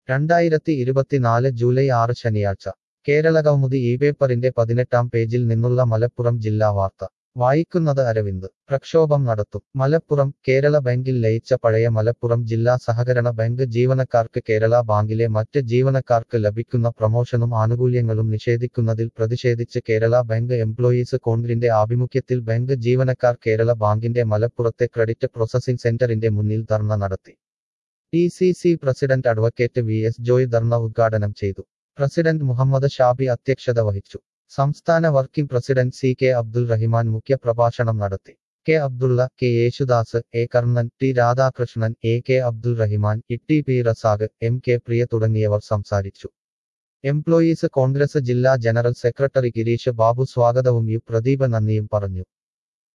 രണ്ടായിരത്തി ഇരുപത്തിനാല് ജൂലൈ ആറ് ശനിയാഴ്ച കേരളകൗമുദി ഈ പേപ്പറിന്റെ പതിനെട്ടാം പേജിൽ നിന്നുള്ള മലപ്പുറം ജില്ലാ വാർത്ത വായിക്കുന്നത് അരവിന്ദ് പ്രക്ഷോഭം നടത്തും മലപ്പുറം കേരള ബാങ്കിൽ ലയിച്ച പഴയ മലപ്പുറം ജില്ലാ സഹകരണ ബാങ്ക് ജീവനക്കാർക്ക് കേരള ബാങ്കിലെ മറ്റ് ജീവനക്കാർക്ക് ലഭിക്കുന്ന പ്രമോഷനും ആനുകൂല്യങ്ങളും നിഷേധിക്കുന്നതിൽ പ്രതിഷേധിച്ച് കേരള ബാങ്ക് എംപ്ലോയീസ് കോൺഗ്രസിന്റെ ആഭിമുഖ്യത്തിൽ ബാങ്ക് ജീവനക്കാർ കേരള ബാങ്കിന്റെ മലപ്പുറത്തെ ക്രെഡിറ്റ് പ്രോസസിംഗ് സെന്ററിന്റെ മുന്നിൽ ധർണ നടത്തി T C C president advocate V S Joy ധർണ ഉദ്ഘാടനം ചെയ്തു പ്രസിഡന്റ് മുഹമ്മദ് ഷാബി അധ്യക്ഷത വഹിച്ചു സംസ്ഥാന working president C K Abdul Rahiman മുഖ്യപ്രഭാഷണം നടത്തി K Abdulla K Yesudas A Karnan T Radhakrishnan A K Abdul Rahiman Itty P Razak M K Priya തുടങ്ങിയവർ സംസാരിച്ചു എംപ്ലോയീസ് കോൺഗ്രസ് ജില്ലാ ജനറൽ സെക്രട്ടറി ഗിരീഷ് ബാബു സ്വാഗതവും യു പ്രദീപ് നന്ദിയും പറഞ്ഞു